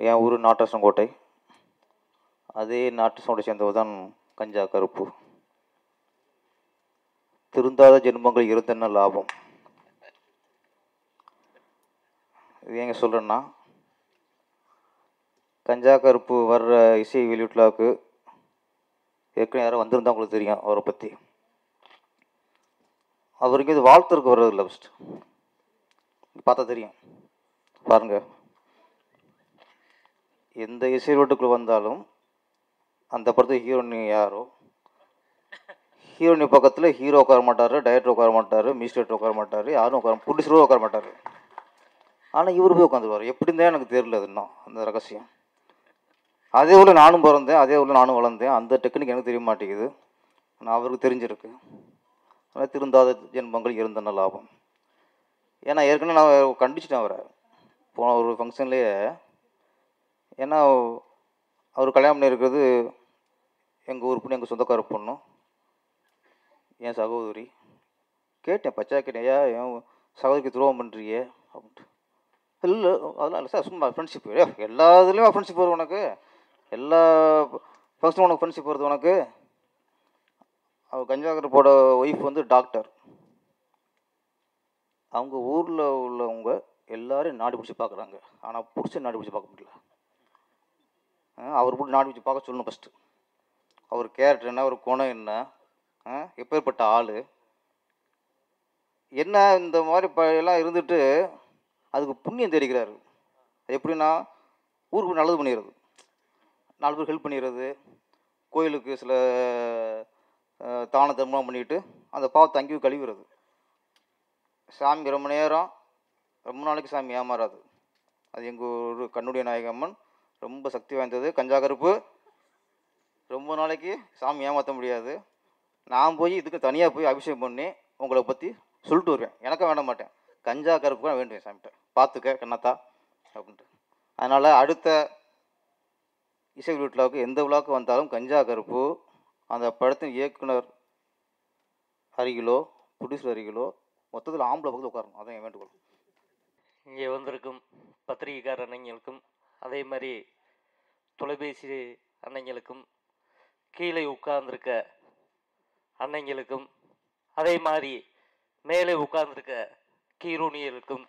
என் ஊர் நாட்டரசங்கோட்டை அதே நாட்டரசங்கோட்டை சேர்ந்தவர் தான் கஞ்சா கருப்பு திருந்தாத ஜென்மங்கள் இருந்தென்ன லாபம் இது ஏங்க சொல்கிறேன்னா கஞ்சா கருப்பு வர்ற இசை வெளியீட்டுலாவுக்கு ஏற்கனவே யாரோ வந்திருந்தா உங்களுக்கு தெரியும் அவரை பற்றி அவருக்கு இது வாழ்த்துறதுக்கு வர்றதில்ல ஃபஸ்ட்டு பார்த்தா தெரியும் பாருங்க எந்த இசை வீட்டுக்குள்ளே வந்தாலும் அந்த படத்துக்கு ஹீரோனி யாரோ ஹீரோனி பக்கத்தில் ஹீரோ உட்கார மாட்டார் டைரக்டர் உட்கார மாட்டார் மியூசிக் உட்கார மாட்டார் யாரும் உட்கார ப்ரொடியூசரும் உட்கார மாட்டார் ஆனால் இவர் போய் உட்காந்துருவார் எப்படி தான் எனக்கு தெரியல அது இன்னும் அந்த ரகசியம் அதே ஊரில் நானும் பிறந்தேன் அதே ஊரில் நானும் வளர்ந்தேன் அந்த டெக்னிக் எனக்கு தெரிய மாட்டேங்குது ஆனால் அவருக்கு தெரிஞ்சிருக்கு ஆனால் திருந்தாத ஜென்மங்கள் இருந்தன லாபம் ஏன்னா ஏற்கனவே நான் கண்டிச்சிட்டேன் அவரை போன ஒரு ஃபங்க்ஷன்லேயே ஏன்னா அவர் கல்யாணம் பண்ணியிருக்கிறது எங்கள் ஊர் பொண்ணு எங்கள் சொந்தக்கார பொண்ணும் என் சகோதரி கேட்டேன் பச்சா கேட்டேன் ஏன் என் சகோதரிக்கு துரோகம் பண்ணுறியே அப்படின்ட்டு இல்லை அதெல்லாம் இல்லை சார் சும்மா ஃப்ரெண்ட்ஷிப் எல்லா இதுலேயும் ஃப்ரெண்ட்ஷிப் வரும் உனக்கு எல்லா ஃபர்ஸ்ட் உனக்கு ஃப்ரெண்ட்ஷிப் வருது உனக்கு அவள் கஞ்சாகரப்போட ஒய்ஃப் வந்து டாக்டர் அவங்க ஊரில் உள்ளவங்க எல்லாரும் நாடி பிடிச்சி பார்க்குறாங்க ஆனால் பிடிச்ச நாடி பிடிச்சி பார்க்க முடியல அஹ் அவர் போட்டு நாடி பிடிச்சி பார்க்க சொல்லணும் ஃபஸ்ட்டு அவர் கேரக்டர் என்ன அவர் குணம் என்ன அஹ் எப்பேற்பட்ட ஆள் என்ன இந்த மாதிரி ப எல்லாம் இருந்துட்டு அதுக்கு புண்ணியம் தெரிக்கிறாரு எப்படின்னா ஊருக்கு நல்லது பண்ணிடுறது நாலு பேர் ஹெல்ப் பண்ணிடுறது கோயிலுக்கு சில அஹ், தான தர்மம் பண்ணிட்டு அந்த பாவத்தை அங்கேயும் கழுவிடுறது சாமி ரொம்ப நேரம் ரொம்ப நாளைக்கு சாமி ஏமாறாது அது எங்கள் ஊர் கண்ணுடைய நாயகம்மன் ரொம்ப சக்தி வாய்ந்தது கஞ்சா கருப்பு ரொம்ப நாளைக்கு சாமி ஏமாற்ற முடியாது நான் போய் இதுக்கு தனியாக போய் அபிஷேகம் பண்ணி உங்களை பற்றி சொல்லிட்டு வருவேன் எனக்கும் வேண்ட மாட்டேன் கஞ்சா கருப்பு தான் வேண்டுவேன் சாமிகிட்ட பார்த்துக்க கண்ணத்தா அப்படின்ட்டு அதனால் அடுத்த இசை விழாவுக்கு எந்த விழாவுக்கு வந்தாலும் கஞ்சா கருப்பு அந்த படத்தின் இயக்குனர் அருகிலோ ப்ரொடியூசர் அருகிலோ மொத்தத்தில் ஆம்பளை பக்கத்தில் உட்காரணும் அதான் என் வேண்டுகோள் இங்கே வந்திருக்கும் பத்திரிகைக்கார அன்னைங்களுக்கும் அதே மாதிரி தொலைபேசி அன்னைங்களுக்கும் கீழே உட்கார்ந்திருக்க அன்னைங்களுக்கும் அதே மாதிரி மேலே உட்கார்ந்திருக்க கீரோனியலுக்கும்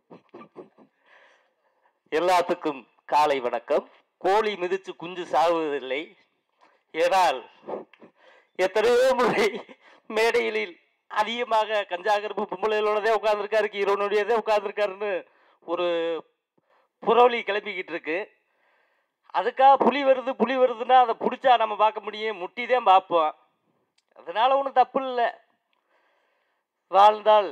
எல்லாத்துக்கும் காலை வணக்கம் கோழி மிதிச்சு குஞ்சு சாகுவதில்லை ஏனால் எத்தனையோ முறை மேடைகளில் அதிகமாக கஞ்சா கருப்பு பொம்பளைகளோடதே உட்காந்துருக்காரு ஹீரோனுடையதே உட்காந்துருக்காருன்னு ஒரு புரவலி கிளம்பிக்கிட்டு இருக்கு அதுக்காக புலி வருது புலி வருதுன்னா அதை பிடிச்சா நம்ம பார்க்க முடியும் முட்டி தான் பார்ப்போம் அதனால ஒன்றும் தப்பு இல்லை வாழ்ந்தால்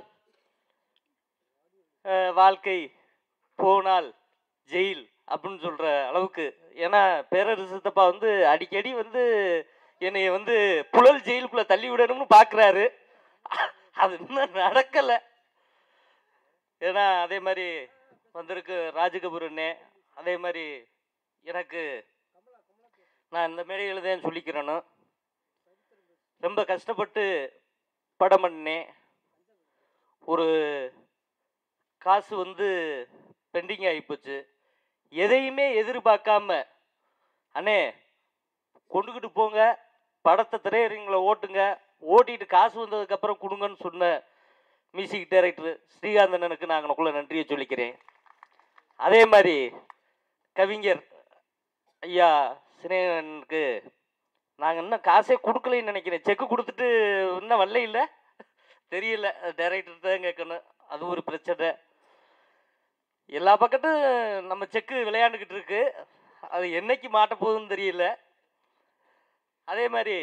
அஹ், வாழ்க்கை போனால் ஜெயில் அப்படின்னு சொல்கிற அளவுக்கு ஏன்னா பேரரசு சித்தப்பா வந்து அடிக்கடி வந்து என்னைய வந்து புழல் ஜெயிலுக்குள்ளே தள்ளி விடணும்னு பார்க்குறாரு அது இன்னும் நடக்கலை ஏன்னா அதே மாதிரி வந்திருக்கு ராஜகபூர் அண்ணே அதே மாதிரி எனக்கு நான் இந்த மேடையில் தான் சொல்லிக்கிறேன்னு ரொம்ப கஷ்டப்பட்டு படம் பண்ணேன் ஒரு காசு வந்து பெண்டிங் ஆகிப்போச்சு எதையுமே எதிர்பார்க்காம அண்ணே கொண்டுக்கிட்டு போங்க படத்தை திரையரங்கில் ஓட்டுங்க ஓட்டிட்டு காசு வந்ததுக்கப்புறம் கொடுங்கன்னு சொன்ன மியூசிக் டைரக்டர் ஸ்ரீகாந்தனனுக்கு நான் எனக்குள்ள நன்றியை சொல்லிக்கிறேன் அதே மாதிரி கவிஞர் ஐயா சினேகனுக்கு நாங்கள் இன்னும் காசே கொடுக்கலைன்னு நினைக்கிறேன் செக்கு கொடுத்துட்டு இன்னும் வரல இல்லை தெரியல டைரக்டர் தான் கேட்கணும் அது ஒரு பிரச்சனை எல்லா பக்கட்டும் நம்ம செக்கு விளையாண்டுக்கிட்டு இருக்கு அது என்னைக்கு மாட்ட போகுதுன்னு தெரியல அதே மாதிரி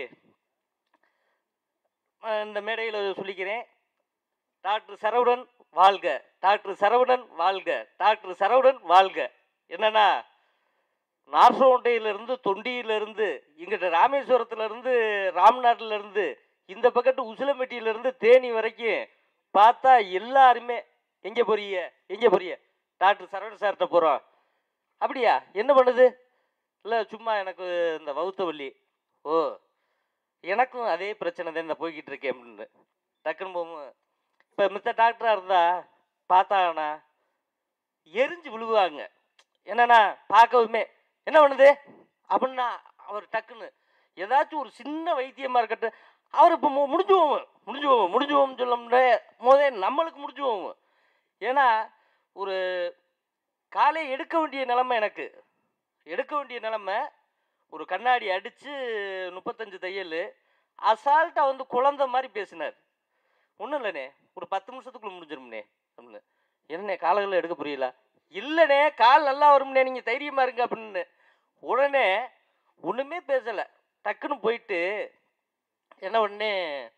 அஹ், இந்த மேடையில் சொல்லிக்கிறேன் டாக்டர் சரவணன் வாழ்க டாக்டர் சரவணன் வாழ்க டாக்டர் சரவணன் வாழ்க என்னன்னா நார்சோண்டையிலிருந்து தொண்டியிலிருந்து இங்கிட்ட ராமேஸ்வரத்துலேருந்து ராம்நாட்டிலேருந்து இந்த பக்கத்து உசிலம்பட்டியிலேருந்து தேனி வரைக்கும் பார்த்தா எல்லாருமே எங்கே போறீங்க எங்கே போறீங்க டாக்டர் சரவணன் சார்கிட்ட போகிறோம் அப்படியா என்ன பண்ணுது இல்லை சும்மா எனக்கு இந்த வவுத்த வலி ஓ எனக்கும் அதே பிரச்சனை தான் இந்த போய்கிட்டு இருக்கேன் அப்படின்னு டக்குன்னு போகும் இப்போ மித்த டாக்டராக இருந்தால் பார்த்தாங்கன்னா எரிஞ்சு விழுவாங்க என்னன்னா பார்க்கவுமே என்ன பண்ணுது அப்படின்னா அவர் டக்குன்னு ஏதாச்சும் ஒரு சின்ன வைத்தியமாக இருக்கட்டும் அவர் இப்போ முடிஞ்சு போவோம் முடிஞ்சு போவோம் முடிஞ்சு போவோம்னு சொல்ல முடியாது முதல்ல நம்மளுக்கு முடிஞ்சு போவோம் ஏன்னா ஒரு காலை எடுக்க வேண்டிய நிலைமை எனக்கு எடுக்க வேண்டிய நிலைமை ஒரு கண்ணாடி அடித்து முப்பத்தஞ்சு தையல் அசால்ட்டாக வந்து குழந்த மாதிரி பேசினார் ஒன்றும் இல்லைண்ணே ஒரு பத்து நிமிஷத்துக்குள்ள முடிஞ்சிரும்ண்ணே அப்படின்னு என்னண்ணே காலங்களில் எடுக்க புரியல இல்லைண்ணே கால் நல்லா வரும்ண்ணே நீங்கள் தைரியமாக இருங்க அப்படின்னு உடனே ஒன்றுமே பேசலை டக்குன்னு போயிட்டு என்ன பண்ணே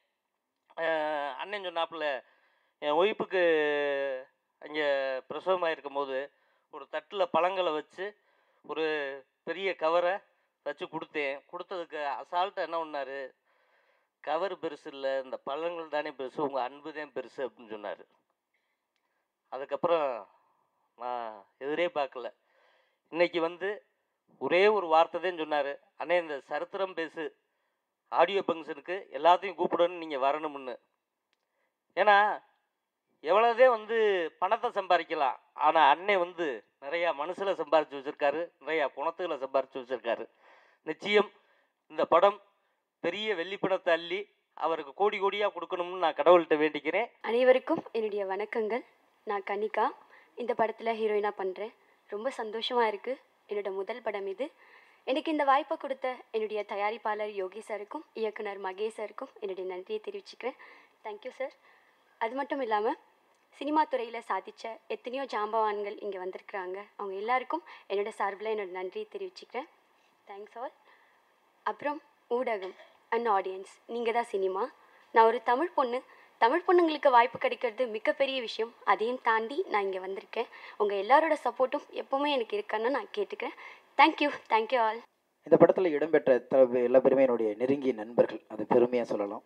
அண்ணன் சொன்னாப்புல என் ஒய்ஃபுக்கு அங்கே பிரசவமாக இருக்கும் போது ஒரு தட்டில் பழங்களை வச்சு ஒரு பெரிய கவரை வச்சு கொடுத்தேன் கொடுத்ததுக்கு அசால்ட்டாக என்ன பண்ணார் கவர் பெருசு இல்லை இந்த பழங்கள் தானே பெருசு உங்கள் அன்பு தான் பெருசு அப்படின்னு சொன்னார் அதுக்கப்புறம் நான் எதிரே பார்க்கல இன்னைக்கு வந்து ஒரே ஒரு வார்த்தை தான் சொன்னார் அண்ணே இந்த சரித்திரம் பேசு ஆடியோ ஃபங்க்ஷனுக்கு எல்லாத்தையும் கூப்பிடணும்னு நீங்கள் வரணும்னு ஏன்னா எவ்வளோதே வந்து பணத்தை சம்பாதிக்கலாம் ஆனால் அண்ணே வந்து நிறையா மனசில் சம்பாரித்து வச்சுருக்காரு நிறையா குணத்துகளை சம்பாரித்து வச்சுருக்காரு நிச்சயம் இந்த படம் பெரிய வெள்ளிப்பணத்தை அள்ளி அவருக்கு கோடி கோடியாக கொடுக்கணும்னு நான் கடவுள்கிட்ட வேண்டிக்கிறேன் அனைவருக்கும் என்னுடைய வணக்கங்கள் நான் கனிகா இந்த படத்தில் ஹீரோயினாக பண்ணுறேன் ரொம்ப சந்தோஷமாக இருக்குது என்னோட முதல் படம் இது எனக்கு இந்த வாய்ப்பை கொடுத்த என்னுடைய தயாரிப்பாளர் யோகி சாருக்கும் இயக்குனர் மகேஷ் சாருக்கும் என்னுடைய நன்றியை தெரிவிச்சுக்கிறேன் தேங்க்யூ சார் அது மட்டும் இல்லாமல் சினிமா துறையில் சாதித்த எத்தனையோ ஜாம்பவான்கள் இங்கே வந்திருக்கிறாங்க அவங்க எல்லாருக்கும் என்னோட சார்பில் என்னோட நன்றியை தெரிவிச்சுக்கிறேன் தேங்க்ஸ் ஆல் அப்புறம் ஊடகம் அண்ட் ஆடியன்ஸ் நீங்கள் தான் சினிமா நான் ஒரு தமிழ் பொண்ணு தமிழ் பொண்ணுங்களுக்கு வாய்ப்பு கிடைக்கிறது மிகப்பெரிய விஷயம் அதையும் தாண்டி நான் இங்கே வந்திருக்கேன் உங்கள் எல்லாரோட சப்போர்ட்டும் எப்போவுமே எனக்கு இருக்கான்னு நான் கேட்டுக்கிறேன் தேங்க்யூ தேங்க்யூ ஆல் இந்த படத்தில் இடம்பெற்ற த- எல்லா பேருமே என்னுடைய நெருங்கிய நண்பர்கள் அது பெருமையாக சொல்லலாம்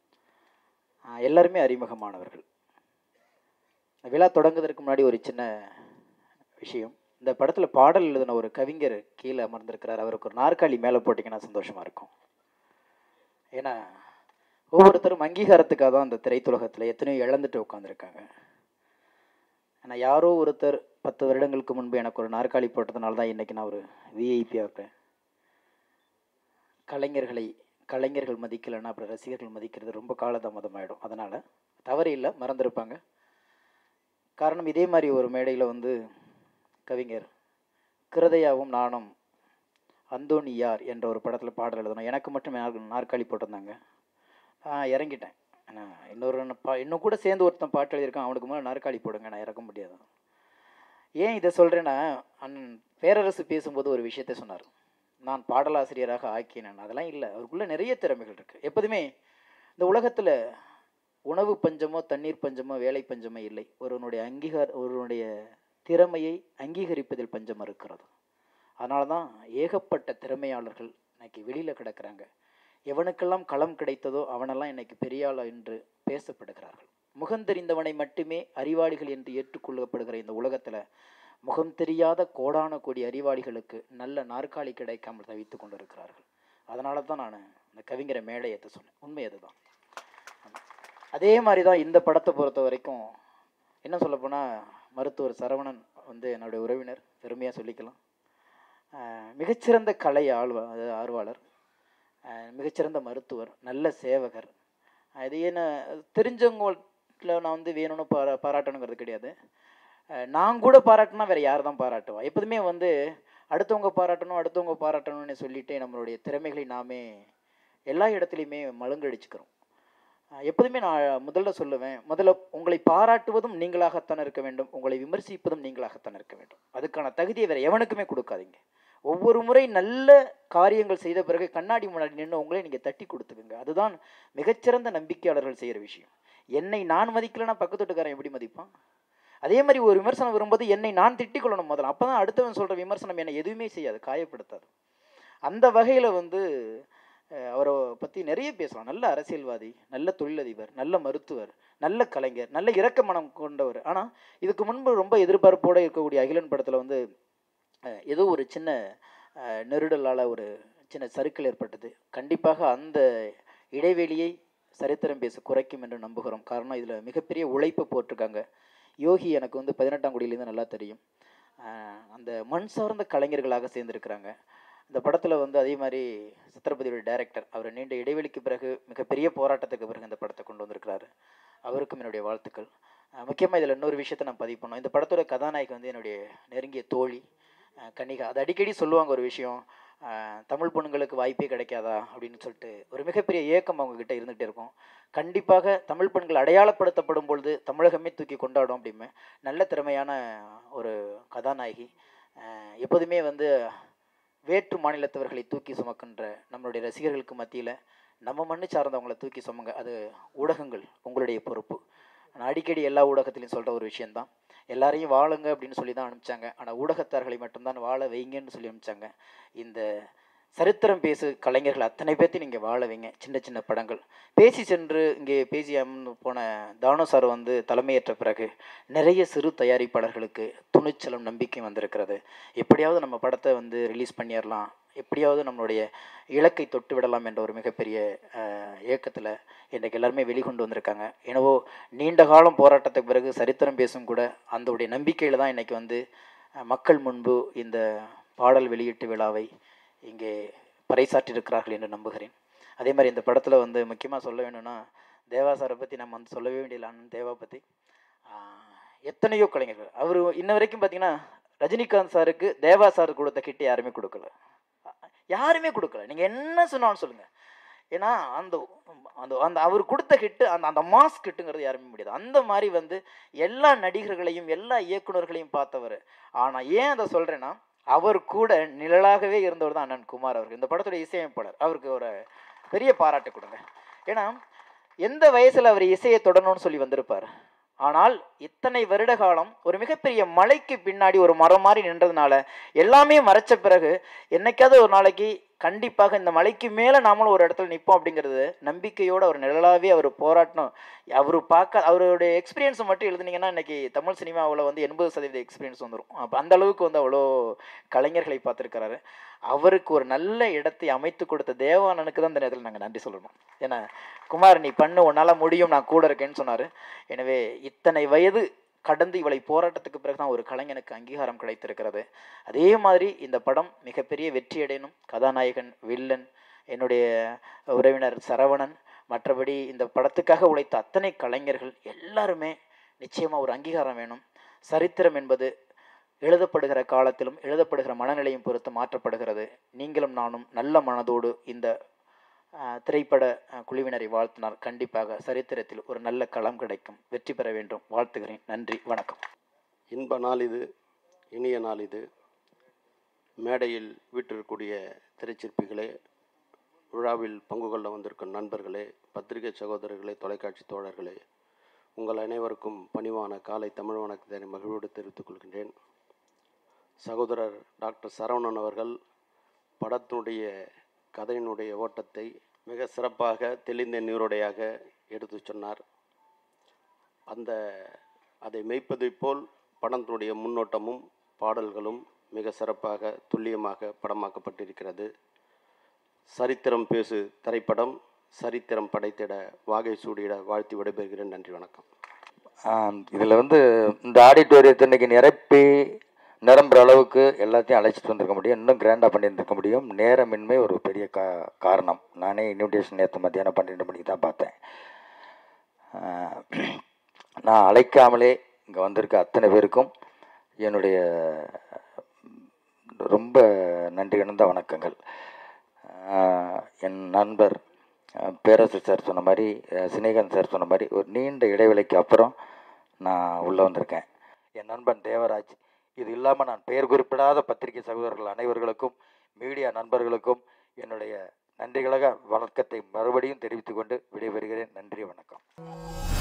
ஆஹ் எல்லாருமே அறிமுகமானவர்கள் இந்த விழா தொடங்குவதற்கு முன்னாடி ஒரு சின்ன விஷயம் இந்த படத்தில் பாடல் எழுதின ஒரு கவிஞர் கீழே அமர்ந்திருக்கிறார் அவருக்கு ஒரு நாற்காலி மேலே போட்டிங்கன்னா சந்தோஷமாக இருக்கும் ஏன்னா ஒவ்வொருத்தரும் அங்கீகாரத்துக்காக தான் அந்த திரைத்துலகத்தில் எத்தனையோ இழந்துட்டு உட்காந்துருக்காங்க ஆனால் யாரோ ஒருத்தர் பத்து வருடங்களுக்கு முன்பு எனக்கு ஒரு நாற்காலி போட்டதுனால தான் இன்றைக்கி நான் ஒரு விஐபியாக இருப்பேன் கலைஞர்களை கலைஞர்கள் மதிக்கலைன்னா அப்புறம் ரசிகர்கள் மதிக்கிறது ரொம்ப காலதாமதமாயிடும் அதனால் தவறு இல்லை மறந்துருப்பாங்க காரணம் இதே மாதிரி ஒரு மேடையில் வந்து கவிஞர் கிருதையாவும் நானும் அந்தோணி யார் என்ற ஒரு படத்தில் பாடல் எழுதணும் எனக்கு மட்டும் நாற்க- நாற்காலி போட்டிருந்தாங்க நான் இறங்கிட்டேன் நான் இன்னொரு பா இன்னும் கூட சேர்ந்து ஒருத்தன் பாட்டு எழுதியிருக்கான் அவனுக்கு மேலே நாற்காலி போடுங்க நான் இறக்க முடியாது ஏன் இதை சொல்கிறேன்னா அண்ணன் பேரரசு பேசும்போது ஒரு விஷயத்தை சொன்னார் நான் பாடலாசிரியராக ஆக்கினேன் அதெல்லாம் இல்லை அவருக்குள்ள நிறைய திறமைகள் இருக்குது எப்போதுமே இந்த உலகத்தில் உணவு பஞ்சமோ தண்ணீர் பஞ்சமோ வேலை பஞ்சமோ இல்லை ஒருவனுடைய அங்கீகார ஒருவனுடைய திறமையை அங்கீகரிப்பதில் பஞ்சம் இருக்கிறது அதனால தான் ஏகப்பட்ட திறமையாளர்கள் இன்னைக்கு வெளியில் கிடக்குறாங்க எவனுக்கெல்லாம் களம் கிடைத்ததோ அவனெல்லாம் இன்னைக்கு பெரியாள் என்று பேசப்படுகிறார்கள் முகம் தெரிந்தவனை மட்டுமே அறிவாளிகள் என்று ஏற்றுக்கொள்ளப்படுகிற இந்த உலகத்தில் முகம் தெரியாத கோடான கோடி அறிவாளிகளுக்கு நல்ல நாற்காலி கிடைக்காமல் தவித்து கொண்டிருக்கிறார்கள் அதனால தான் நான் இந்த கவிஞரை மேடையத்தை சொன்னேன் உண்மை அதுதான் ஆமா. அதே மாதிரி தான் இந்த படத்தை பொறுத்த வரைக்கும் என்ன சொல்லப்போனால் மருத்துவர் சரவணன் வந்து என்னுடைய உறவினர் பெருமையாக சொல்லிக்கலாம் ஆஹ் மிகச்சிறந்த கலை ஆழ்வா அது ஆர்வலர் ஆஹ் மிகச்சிறந்த மருத்துவர் நல்ல சேவகர் அது என்ன தெரிஞ்சவங்கள நான் வந்து வேணும்னு பாரா பாராட்டணுங்கிறது கிடையாது ஆஹ் நான் கூட பாராட்டினா வேறு யார் தான் பாராட்டுவா எப்போதுமே வந்து அடுத்தவங்க பாராட்டணும் அடுத்தவங்க பாராட்டணும்னு சொல்லிட்டு நம்மளுடைய திறமைகளை நாமே எல்லா இடத்துலையுமே மழுங்கடிச்சுக்கிறோம் ஆஹ் எப்போதுமே நான் முதல்ல சொல்லுவேன் முதல்ல உங்களை பாராட்டுவதும் நீங்களாகத்தான் இருக்க வேண்டும் உங்களை விமர்சிப்பதும் நீங்களாகத்தான் இருக்க வேண்டும் அதுக்கான தகுதியை வேறு எவனுக்குமே கொடுக்காதீங்க ஒவ்வொரு முறை நல்ல காரியங்கள் செய்த பிறகு கண்ணாடி முன்னாடி நின்று உங்களே நீங்கள் தட்டி கொடுத்துக்குங்க அதுதான் மிகச்சிறந்த நம்பிக்கையாளர்கள் செய்கிற விஷயம் என்னை நான் மதிக்கலைன்னா பக்கத்து வீட்டுக்காரன் எப்படி மதிப்பான் அதே மாதிரி ஒரு விமர்சனம் வரும்போது என்னை நான் திட்டிக் கொள்ளணும் முதல்ல அப்போ தான் அடுத்தவன் சொல்கிற விமர்சனம் என்னை எதுவுமே செய்யாது காயப்படுத்தாது அந்த வகையில் வந்து அஹ், அவரை பற்றி நிறைய பேசலாம் நல்ல அரசியல்வாதி நல்ல தொழிலதிபர் நல்ல மருத்துவர் நல்ல கலைஞர் நல்ல இரக்க மனம் கொண்டவர் ஆனால் இதுக்கு முன்பு ரொம்ப எதிர்பார்ப்போடு இருக்கக்கூடிய அகிலன் படத்தில் வந்து அஹ், ஏதோ ஒரு சின்ன அஹ், நெருடலால் ஒரு சின்ன சறுக்கல் ஏற்பட்டது கண்டிப்பாக அந்த இடைவெளியை சரித்திரம் பேச குறைக்கும் என்று நம்புகிறோம் காரணம் இதில் மிகப்பெரிய உழைப்பு போட்டிருக்காங்க யோகி எனக்கு வந்து பதினெட்டாம் குடியிலேருந்து நல்லா தெரியும் ஆஹ் அந்த மண் சார்ந்த கலைஞர்களாக சேர்ந்திருக்கிறாங்க இந்த படத்தில் வந்து அதே மாதிரி சித்திரபதியோட டைரக்டர் அவர் நீண்ட இடைவெளிக்கு பிறகு மிகப்பெரிய போராட்டத்துக்கு பிறகு இந்த படத்தை கொண்டு வந்திருக்கிறாரு அவருக்கும் என்னுடைய வாழ்த்துக்கள் முக்கியமாக இதில் இன்னொரு விஷயத்தை நான் பதிவு பண்ணோம் இந்த படத்தோட கதாநாயகி வந்து என்னுடைய நெருங்கிய தோழி அஹ் கன்னிகா அது அடிக்கடி சொல்லுவாங்க ஒரு விஷயம் அஹ் தமிழ் பொண்ணுங்களுக்கு வாய்ப்பே கிடைக்காதா அப்படின்னு சொல்லிட்டு ஒரு மிகப்பெரிய ஏக்கம் அவங்க கிட்ட இருந்துகிட்டே இருக்கும் கண்டிப்பாக தமிழ் பெண்கள் அடையாளப்படுத்தப்படும் பொழுது தமிழகமே தூக்கி கொண்டாடும் அப்படின்னு நல்ல திறமையான ஒரு கதாநாயகி அஹ் எப்போதுமே வந்து வேற்று மாநிலத்தவர்களை தூக்கி சுமக்கின்ற நம்மளுடைய ரசிகர்களுக்கு மத்தியில் நம்ம மண்ணு சார்ந்தவங்களை தூக்கி சுமங்க அது ஊடகங்கள் உங்களுடைய பொறுப்பு நான் அடிக்கடி எல்லா ஊடகத்திலையும் சொல்கிற ஒரு விஷயந்தான் எல்லாரையும் வாழுங்க அப்படின்னு சொல்லி தான் அனுப்பிச்சாங்க ஆனால் ஊடகத்தார்களை மட்டும்தான் வாழ வைங்கன்னு சொல்லி அனுப்பிச்சாங்க இந்த சரித்திரம் பேசு கலைஞர்கள் அத்தனை பேர்த்தையும் நீங்கள் வாழ வைங்க சின்ன சின்ன படங்கள் பேசி சென்று இங்கே பேசி அமர்ந்து போன தானு சார் வந்து தலைமையேற்ற பிறகு நிறைய சிறு தயாரிப்பாளர்களுக்கு துணிச்சலும் நம்பிக்கையும் வந்திருக்கிறது எப்படியாவது நம்ம படத்தை வந்து ரிலீஸ் பண்ணிடலாம் எப்படியாவது நம்மளுடைய இலக்கை தொட்டு விடலாம் என்ற ஒரு மிகப்பெரிய இயக்கத்தில் இன்றைக்கு எல்லாருமே வெளிக்கொண்டு வந்திருக்காங்க எனவே நீண்ட காலம் போராட்டத்துக்கு பிறகு சரித்திரம் பேசும் கூட அந்த நம்பிக்கையில் தான் இன்றைக்கி வந்து அஹ், மக்கள் முன்பு இந்த பாடல் வெளியீட்டு விழாவை இங்கே பறைசாற்றியிருக்கிறார்கள் என்று நம்புகிறேன் அதே மாதிரி இந்த படத்தில் வந்து முக்கியமாக சொல்ல வேணும்னா தேவா சாரை பற்றி நம்ம வந்து சொல்லவே வேண்டியதில்லை அண்ணன் தேவா பற்றி எத்தனையோ கலைஞர்கள் அவர் இன்ன வரைக்கும் பார்த்தீங்கன்னா ரஜினிகாந்த் சாருக்கு தேவா சார் கொடுத்த கிட்ட யாருமே கொடுக்கல யாருமே கொடுக்கல நீங்கள் என்ன சொன்னாலும் சொல்லுங்கள் ஏன்னா அந்த அந்த அந்த அவர் கொடுத்த ஹிட்டு அந்த அந்த மாஸ் கிட்டுங்கிறது யாருமே முடியாது அந்த மாதிரி வந்து எல்லா நடிகர்களையும் எல்லா இயக்குனர்களையும் பார்த்தவர் ஆனால் ஏன் அதை சொல்கிறேன்னா அவர் கூட நிழலாகவே இருந்தவர் தான் அண்ணன் குமார் அவருக்கு இந்த படத்தோட இசையமைப்பாளர் அவருக்கு ஒரு பெரிய பாராட்டு கொடுங்க ஏன்னா எந்த வயசில் அவர் இசையை தொடரணும்னு சொல்லி வந்திருப்பார் ஆனால் இத்தனை வருட காலம் ஒரு மிகப்பெரிய மலைக்கு பின்னாடி ஒரு மரம் மாதிரி நின்றதுனால எல்லாமே மறைச்ச பிறகு என்னைக்காவது ஒரு நாளைக்கு கண்டிப்பாக இந்த மலைக்கு மேலே நாமளும் ஒரு இடத்துல நிற்போம் அப்படிங்கிறது நம்பிக்கையோடு அவர் நிழலாவே அவர் போராட்டணும் அவர் பார்க்க அவருடைய எக்ஸ்பீரியன்ஸை மட்டும் எழுதுனீங்கன்னா இன்னைக்கு தமிழ் சினிமாவில் வந்து எண்பது சதவீத எக்ஸ்பீரியன்ஸ் வந்துடும் அப்போ அந்த அளவுக்கு வந்து அவ்வளோ கலைஞர்களை பார்த்துருக்கிறாரு அவருக்கு ஒரு நல்ல இடத்தை அமைத்து கொடுத்த தேவானனுக்கு தான் இந்த நேரத்தில் நாங்கள் நன்றி சொல்லணும் ஏன்னா குமார் நீ பண்ணு உன்னால் முடியும் நான் கூட இருக்கேன்னு சொன்னார் எனவே இத்தனை வயது கடந்து இவளை போராட்டத்துக்கு பிறகு தான் ஒரு கலைஞனுக்கு அங்கீகாரம் கிடைத்திருக்கிறது அதே மாதிரி இந்த படம் மிகப்பெரிய வெற்றி அடையணும் கதாநாயகன் வில்லன் என்னுடைய உறவினர் சரவணன் மற்றபடி இந்த படத்துக்காக உழைத்த அத்தனை கலைஞர்கள் எல்லாருமே நிச்சயமாக ஒரு அங்கீகாரம் வேணும் சரித்திரம் என்பது எழுதப்படுகிற காலத்திலும் எழுதப்படுகிற மனநிலையும் பொறுத்து மாற்றப்படுகிறது நீங்களும் நானும் நல்ல மனதோடு இந்த அஹ், திரைப்பட அஹ், குழுவினரை வாழ்த்தினால் கண்டிப்பாக சரித்திரத்தில் ஒரு நல்ல களம் கிடைக்கும் வெற்றி பெற வேண்டும் வாழ்த்துகிறேன் நன்றி வணக்கம் இன்ப நாள் இது இனிய நாள் இது மேடையில் வீட்டிற்கக்கூடிய திரைச்சிற்பிகளே விழாவில் பங்கு கொள்ள வந்திருக்கும் நண்பர்களே பத்திரிகை சகோதரர்களே தொலைக்காட்சி தோழர்களே உங்கள் அனைவருக்கும் பணிவான காலை தமிழ் வணக்கத்தை மகிழ்வோடு தெரிவித்துக் கொள்கின்றேன் சகோதரர் டாக்டர் சரவணன் அவர்கள் படத்தினுடைய கதையினுடைய ஓட்டத்தை மிக சிறப்பாக தெளிந்த நீரோடையாக எடுத்துச் சொன்னார் அந்த அதை மெய்ப்பதைப் போல் படத்தினுடைய முன்னோட்டமும் பாடல்களும் மிக சிறப்பாக துல்லியமாக படமாக்கப்பட்டிருக்கிறது சரித்திரம் பேசு திரைப்படம் சரித்திரம் படைத்திட வாகை சூடியிட வாழ்த்தி விடைபெறுகிறேன் நன்றி வணக்கம் இதில் வந்து இந்த ஆடிட்டோரியத்தை இன்னைக்கு நிரப்பி நிரம்புற அளவுக்கு எல்லாத்தையும் அழைச்சிட்டு வந்திருக்க முடியும் இன்னும் கிராண்டாக பண்ணியிருந்திருக்க முடியும் நேரமின்மை ஒரு பெரிய கா காரணம் நானே இன்விடேஷன் நேற்று மத்தியானம் பன்னெண்டு மணிக்கு தான் பார்த்தேன் ஆஹ் நான் அழைக்காமலே இங்கே வந்திருக்க அத்தனை பேருக்கும் என்னுடைய ரொம்ப நன்றி இணைந்த வணக்கங்கள் ஆஹ் என் நண்பர் ஆஹ் பேரரசு சார் சொன்ன மாதிரி ஆஹ் சினேகன் சார் சொன்ன மாதிரி ஒரு நீண்ட இடைவெளிக்கு அப்புறம் நான் உள்ளே வந்திருக்கேன் என் நண்பன் தேவராஜ் இது இல்லாமல் நான் பெயர் குறிப்பிடாத பத்திரிகை சகோதரர்கள் அனைவர்களுக்கும் மீடியா நண்பர்களுக்கும் என்னுடைய நன்றிகளாக வணக்கத்தை மறுபடியும் தெரிவித்துக்கொண்டு விடைபெறுகிறேன் நன்றி வணக்கம்